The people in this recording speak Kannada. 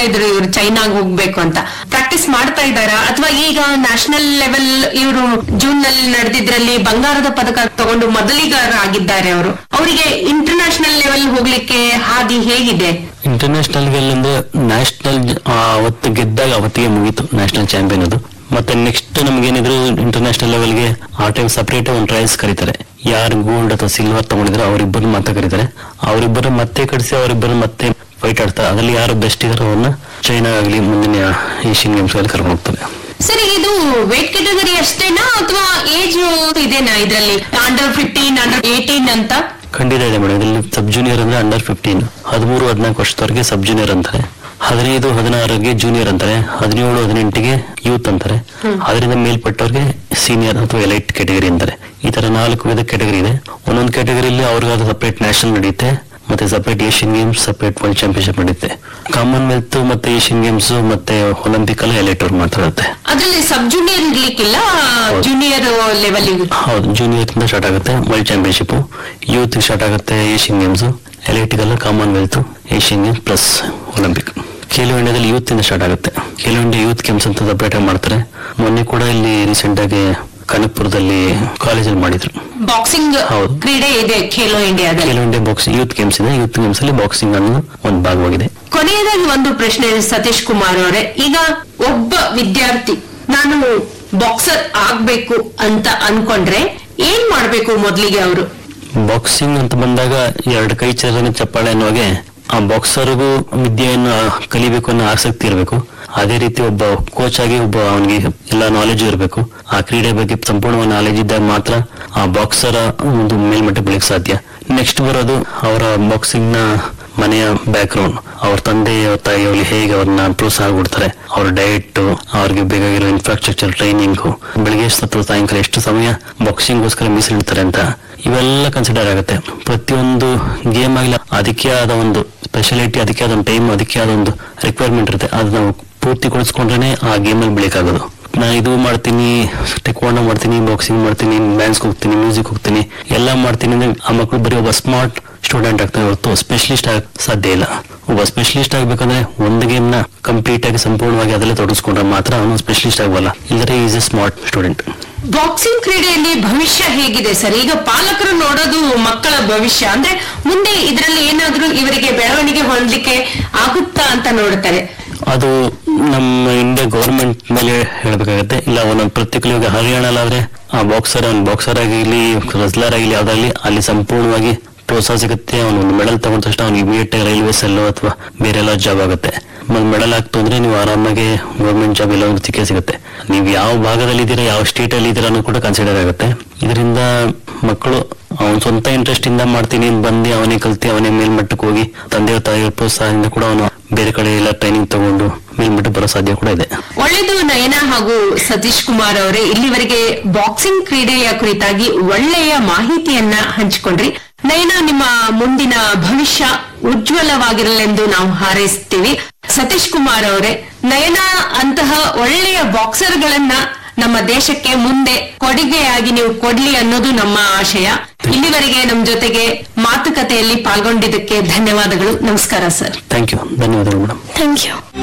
ಇದ್ರು ಇವ್ರು ಚೈನಾಗ್ ಹೋಗ್ಬೇಕು ಅಂತ ಪ್ರಾಕ್ಟೀಸ್ ಮಾಡ್ತಾ ಇದ್ದಾರಾ ಅಥವಾ ಈಗ ನ್ಯಾಷನಲ್ ಲೆವೆಲ್ ಇವರು ಜೂನ್ ನಲ್ಲಿ ನಡೆದಿದ್ರಲ್ಲಿ ಬಂಗಾರದ ಪದಕ ತಗೊಂಡು ಮೊದಲಿಗರಾಗಿದ್ದಾರೆ ಅವರು ಅವರಿಗೆ ಇಂಟರ್ನ್ಯಾಷನಲ್ ಲೆವೆಲ್ ಹೋಗ್ಲಿಕ್ಕೆ ಹಾದಿ ಹೇಗಿದೆ ಇಂಟರ್ನ್ಯಾಷನಲ್ ಗೆಲ್ಲಂದ್ರೆ ನ್ಯಾಷನಲ್ ಅವತ್ತು ಗೆದ್ದಾಗ ಅವತ್ತಿಗೆ ಮುಗೀತು ನ್ಯಾಷನಲ್ ಚಾಂಪಿಯನ್ ಅದು ಮತ್ತೆ ನೆಕ್ಸ್ಟ್ ನಮ್ಗೇನಿದ್ರು ಇಂಟರ್ನ್ಯಾಷನಲ್ ಲೆವೆಲ್ಗೆ ಆ ಟೈಮ್ ಸಪರೇಟ್ ಒಂದು ಟ್ರಯಲ್ಸ್ ಕರೀತಾರೆ ಯಾರು ಗೋಲ್ಡ್ ಅಥವಾ ಸಿಲ್ವರ್ ತಗೊಂಡಿದ್ರೆ ಅವರಿಬ್ಬರು ಮತ್ತೆ ಕರೀತಾರೆ ಅವರಿಬ್ಬರು ಮತ್ತೆ ಕಡಿಸಿ ಅವರಿಬ್ಬರು ಮತ್ತೆ ಫೈಟ್ ಆಡ್ತಾರೆ ಅದ್ರಲ್ಲಿ ಯಾರು ಬೆಸ್ಟ್ ಇದಾರೋ ಅವ್ರನ್ನ ಚೈನಾ ಆಗಲಿ ಮುಂದಿನ ಏಷ್ಯನ್ ಗೇಮ್ಸ್ ಅಲ್ಲಿ ಕರ್ಕೊಂಡು ಹೋಗ್ತಾರೆ ಸರಿ ಇದು ವೇಟ್ ಕೆಟಗರಿ ಅಷ್ಟೇನಾ ಅಥವಾ ಏಜ್ ಇದೆನಾ ಇದ್ರಲ್ಲಿ ಅಂಡರ್ ಫಿಫ್ಟೀನ್ ಅಂಡರ್ ಏಟೀನ್ ಅಂತ ಖಂಡಿತ ಇದೆ ಮೇಡಮ್ ಇದರಲ್ಲಿ ಸಬ್ ಜೂನಿಯರ್ ಅಂದ್ರೆ ಅಂಡರ್ ಫಿಫ್ಟೀನ್ ಹದಿಮೂರು ಹದಿನಾಲ್ಕು ವರ್ಷದವರೆಗೆ ಸಬ್ ಜೂನಿಯರ್ ಅಂತಾರೆ ಹದಿನೈದು ಹದಿನಾರರಿಗೆ ಜೂನಿಯರ್ ಅಂತಾರೆ ಹದಿನೇಳು ಹದಿನೆಂಟಿಗೆ ಯೂತ್ ಅಂತಾರೆ ಅದರಿಂದ ಮೇಲ್ಪಟ್ಟವ್ರಿಗೆ ಸೀನಿಯರ್ ಅಥವಾ ಎಲೈಟ್ ಕೆಟಗರಿ ಅಂತಾರೆ ಈ ತರ ನಾಲ್ಕು ವಿಧ ಕೆಟಗರಿ ಇದೆ ಒಂದೊಂದು ಕೆಟಗರಿಯಲ್ಲಿ ಅವ್ರಿಗಾದ ಸಪರೇಟ್ ನ್ಯಾಷನಲ್ ನಡೆಯುತ್ತೆ ಮತ್ತೆ separate Asian Games separate world championship ನಡೆಯುತ್ತೆ ಕಾಮನ್ವೆಲ್ತ್ ಮತ್ತೆ ಏಷ್ಯನ್ ಗೇಮ್ಸ್ ಮತ್ತೆ ಒಲಿಂಪಿಕ್ ಎಲ್ಲ ಎಲೈಟ್ ಅವ್ರು ಮಾತಾಡುತ್ತೆ ಅದ್ರಲ್ಲಿ ಸಬ್ ಜೂನಿಯರ್ ಇರ್ಲಿಕ್ಕಿಲ್ಲ ಜೂನಿಯರ್ ಲೆವೆಲ್ ಹೌದು ಜೂನಿಯರ್ ಇಂದ ಸ್ಟಾರ್ಟ್ ಆಗುತ್ತೆ ವರ್ಲ್ಡ್ ಚಾಂಪಿಯನ್ಶಿಪ್ ಯೂತ್ ಸ್ಟಾರ್ಟ್ ಆಗುತ್ತೆ ಏಷ್ಯನ್ ಗೇಮ್ಸ್ ಎಲೈಟಿಗೆಲ್ಲ Commonwealth Asian Games plus Olympic Khelo ಇಂಡಿಯಾದಲ್ಲಿ ಯೂತ್ ಇಂದ ಸ್ಟಾರ್ಟ್ ಆಗುತ್ತೆ ಖೇಲೋ ಇಂಡಿಯಾ ಯೂತ್ ಗೇಮ್ಸ್ ಅಂತ ಸಪ್ರೇಟ್ ಆಗಿ ಮಾಡ್ತಾರೆ ಮೊನ್ನೆ ಕೂಡ ಇಲ್ಲಿ ರೀಸೆಂಟ್ ಆಗಿ ಕನಕಪುರದಲ್ಲಿ ಕಾಲೇಜಲ್ಲಿ ಮಾಡಿದ್ರು ಬಾಕ್ಸಿಂಗ್ ಹೌದು. ಕ್ರೀಡೆ ಇದೆ ಖೇಲೋ ಇಂಡಿಯಾದಲ್ಲಿ Khelo India boxing youth games ಇದೆ ಯೂತ್ ಗೇಮ್ಸ್ ಅಲ್ಲಿ ಬಾಕ್ಸಿಂಗ್ ಅನ್ನೋದು ಒಂದು ಭಾಗವಾಗಿದೆ ಕೊನೆಯದಾಗಿ ಒಂದು ಪ್ರಶ್ನೆ ಸತೀಶ್ ಕುಮಾರ್ ಅವರೇ ಈಗ ಒಬ್ಬ ವಿದ್ಯಾರ್ಥಿ ನಾನು ಬಾಕ್ಸರ್ ಆಗ್ಬೇಕು ಅಂತ ಅನ್ಕೊಂಡ್ರೆ ಏನ್ ಮಾಡ್ಬೇಕು ಮೊದ್ಲಿಗೆ ಅವರು ಬಾಕ್ಸಿಂಗ್ ಅಂತ ಬಂದಾಗ ಎರಡು ಕೈ ಚಲನೆ ಚಪ್ಪಾಳೆ ಅನ್ನುವಾಗೆ ಆ ಬಾಕ್ಸರ್ಗೂ ವಿದ್ಯೆಯನ್ನು ಕಲಿಬೇಕು ಅನ್ನೋ ಆಸಕ್ತಿ ಇರಬೇಕು ಅದೇ ರೀತಿ ಒಬ್ಬ ಕೋಚ್ ಆಗಿ ಒಬ್ಬ ಅವನಿಗೆ ಎಲ್ಲ ನಾಲೆಜ್ ಇರಬೇಕು ಆ ಕ್ರೀಡೆ ಬಗ್ಗೆ ಸಂಪೂರ್ಣವಾದ ನಾಲೆಜ್ ಇದ್ದಾಗ ಮಾತ್ರ ಆ ಬಾಕ್ಸರ್ ಒಂದು ಮೇಲ್ಮಟ್ಟ ಬೆಳಕ್ ಸಾಧ್ಯ ನೆಕ್ಸ್ಟ್ ಬರೋದು ಅವರ ಬಾಕ್ಸಿಂಗ್ ನ ಮನೆಯ ಬ್ಯಾಕ್ ಗ್ರೌಂಡ್ ಅವ್ರ ತಂದೆ ಅವ್ರ ತಾಯಿಯಲ್ಲಿ ಹೇಗೆ ಅವ್ರನ್ನ ಪ್ರೋತ್ಸಾಹ ಕೊಡ್ತಾರೆ ಅವ್ರ ಡಯಟ್ ಅವ್ರಿಗೆ ಬೇಕಾಗಿರೋ ಇನ್ಫ್ರಾಸ್ಟ್ರಕ್ಚರ್ ಟ್ರೈನಿಂಗ್ ಬೆಳಿಗ್ಗೆ ಎಷ್ಟು ಅಥವಾ ಸಾಯಂಕಾಲ ಎಷ್ಟು ಸಮಯ ಬಾಕ್ಸಿಂಗ್ಗೋಸ್ಕರ ಮೀಸಲಿಡ್ತಾರೆ ಅಂತ ಇವೆಲ್ಲ ಕನ್ಸಿಡರ್ ಆಗುತ್ತೆ ಪ್ರತಿಯೊಂದು ಗೇಮ್ ಆಗಲಿ ಅದಕ್ಕೆ ಆದ ಒಂದು ಸ್ಪೆಷಾಲಿಟಿ ಅದಕ್ಕೆ ಆದ ಒಂದು ಟೈಮ್ ಅದಕ್ಕೆ ಆದ ಒಂದು ರಿಕ್ವೈರ್ಮೆಂಟ್ ಇರುತ್ತೆ ಅದು ನಾವು ಪೂರ್ತಿಗೊಳಿಸ್ಕೊಂಡ್ರೆ ಆ ಗೇಮಲ್ಲಿ ಬೆಳಕಾಗೋದು ನಾ ಇದು ಮಾಡ್ತೀನಿ ಟೆಕ್ವಾಂಡೋ ಮಾಡ್ತೀನಿ ಬಾಕ್ಸಿಂಗ್ ಮಾಡ್ತೀನಿ ಡ್ಯಾನ್ಸ್ ಹೋಗ್ತೀನಿ ಮ್ಯೂಸಿಕ್ ಹೋಗ್ತೀನಿ ಎಲ್ಲ ಮಾಡ್ತೀನಿ ಅಂದ್ರೆ ಆ ಮಕ್ಕಳು ಬರೀ ಒಬ್ಬ ಸ್ಮಾರ್ಟ್ ಸ್ಟೂಡೆಂಟ್ ಆಗ್ತಾರೆ ಹೊರತು ಸ್ಪೆಷಲಿಸ್ಟ್ ಆಗ ಸಾಧ್ಯ ಇಲ್ಲ ಒಬ್ಬ ಸ್ಪೆಷಲಿಸ್ಟ್ ಆಗ್ಬೇಕಂದ್ರೆ ಒಂದು ಗೇಮ್ ನ ಕಂಪ್ಲೀಟ್ ಆಗಿ ಸಂಪೂರ್ಣವಾಗಿ ಅದರಲ್ಲೇ ತೊಡಗಿಸ್ಕೊಂಡ್ರೆ ಮಾತ್ರ ಅವನು ಸ್ಪೆಷಲಿಸ್ಟ್ ಆಗಬಲ್ಲ ಇಲ್ಲದ್ರೆ is a smart student boxing ಕ್ರೀಡೆಯಲ್ಲಿ ಭವಿಷ್ಯ ಹೇಗಿದೆ ಸರ್ ಈಗ ಪಾಲಕರು ನೋಡೋದು ಮಕ್ಕಳ ಭವಿಷ್ಯ ಅಂದ್ರೆ ಮುಂದೆ ಇದರಲ್ಲಿ ಏನಾದ್ರೂ ಇವರಿಗೆ ಬೆಳವಣಿಗೆ ಹೊಂದಲಿಕ್ಕೆ ಆಗುತ್ತಾ ಅಂತ ನೋಡ್ತಾರೆ ಅದು ನಮ್ಮ ಇಂಡಿಯಾ ಗೌರ್ಮೆಂಟ್ ಮೇಲೆ ಹೇಳ್ಬೇಕಾಗತ್ತೆ ಇಲ್ಲ ಒಂದೊಂದು ಪ್ರತಿಕ್ರಿಯೆ ಇವಾಗ ಹರಿಯಾಣಲ್ಲಾದ್ರೆ ಆ ಬಾಕ್ಸರ್ ಅವ್ನು ಬಾಕ್ಸರ್ ಆಗಿರ್ಲಿ ರಸ್ಲರ್ ಆಗಿರ್ಲಿ ಯಾವ್ದಾಗ್ಲಿ ಅಲ್ಲಿ ಸಂಪೂರ್ಣವಾಗಿ ಪ್ರೋತ್ಸಾಹ ಸಿಗುತ್ತೆ ಅವನು ಒಂದು ಮೆಡಲ್ ತಗೊಂಡ ತಕ್ಷಣ ಅವ್ನಿಗೆ ಇಮಿಡಿಯೇಟ್ ರೈಲ್ವೇಸ್ ಅಲ್ಲೋ ಅಥವಾ ಬೇರೆ ಎಲ್ಲ ಜಾಬ್ ಆಗುತ್ತೆ ಮತ್ತೆ ಮೆಡಲ್ ಆಗ್ತು ಅಂದ್ರೆ ನೀವು ಆರಾಮಾಗಿ ಗೌರ್ಮೆಂಟ್ ಜಾಬ್ ಎಲ್ಲ ಒಂದು ಸಿಕ್ಕೇ ಸಿಗುತ್ತೆ ನೀವು ಯಾವ ಭಾಗದಲ್ಲಿ ಇದ್ದೀರಾ ಯಾವ ಸ್ಟೇಟ್ ಅಲ್ಲಿ ಇದ್ದೀರಾ ಅನ್ನೋದು ಕೂಡ ಕನ್ಸಿಡರ್ ಆಗುತ್ತೆ ಇದರಿಂದ ಮಕ್ಕಳು ಅವನ ಸ್ವಂತ ಇಂಟ್ರೆಸ್ಟ್ ಇಂದ ಮಾಡ್ತೀನಿ ಅಂತ ಬಂದು ಅವನೇ ಕಲ್ತಿ ಅವನೇ ಮೇಲ್ಮಟ್ಟಕ್ಕೆ ಹೋಗಿ ತಂದೆಯ ತಾಯಿಯ ಪ್ರೋತ್ಸಾಹದಿಂದ ಕೂಡ ಅವನು ಬೇರೆ ಕಡೆ ಎಲ್ಲ ಟ್ರೈನಿಂಗ್ ತಗೊಂಡು ಮೇಲ್ಮಟ್ಟ ಬರೋ ಸಾಧ್ಯ ಕೂಡ ಇದೆ ಒಳ್ಳೆಯದು ನಯನ ಹಾಗೂ ಸತೀಶ್ ಕುಮಾರ್ ಅವರೇ ಇಲ್ಲಿವರೆಗೆ ಬಾಕ್ಸಿಂಗ್ ಕ್ರೀಡೆಯ ಕುರಿತಾಗಿ ಒಳ್ಳೆಯ ಮಾಹಿತಿಯನ್ನ ಹಂಚಿಕೊಂಡ್ರಿ ನಯನ ನಿಮ್ಮ ಮುಂದಿನ ಭವಿಷ್ಯ ಉಜ್ವಲವಾಗಿರಲೆಂದು ನಾವು ಹಾರೈಸ್ತೀವಿ ಸತೀಶ್ ಕುಮಾರ್ ಅವರೇ ನಯನ ಅಂತಹ ಒಳ್ಳೆಯ ಬಾಕ್ಸರ್ಗಳನ್ನ ನಮ್ಮ ದೇಶಕ್ಕೆ ಮುಂದೆ ಕೊಡುಗೆಯಾಗಿ ನೀವು ಕೊಡ್ಲಿ ಅನ್ನೋದು ನಮ್ಮ ಆಶಯ ಇಲ್ಲಿವರೆಗೆ ನಮ್ಮ ಜೊತೆಗೆ ಮಾತುಕತೆಯಲ್ಲಿ ಪಾಲ್ಗೊಂಡಿದ್ದಕ್ಕೆ ಧನ್ಯವಾದಗಳು ನಮಸ್ಕಾರ ಸರ್ ಥ್ಯಾಂಕ್ ಯು ಧನ್ಯವಾದಗಳು ಮೇಡಮ್ ಥ್ಯಾಂಕ್ ಯು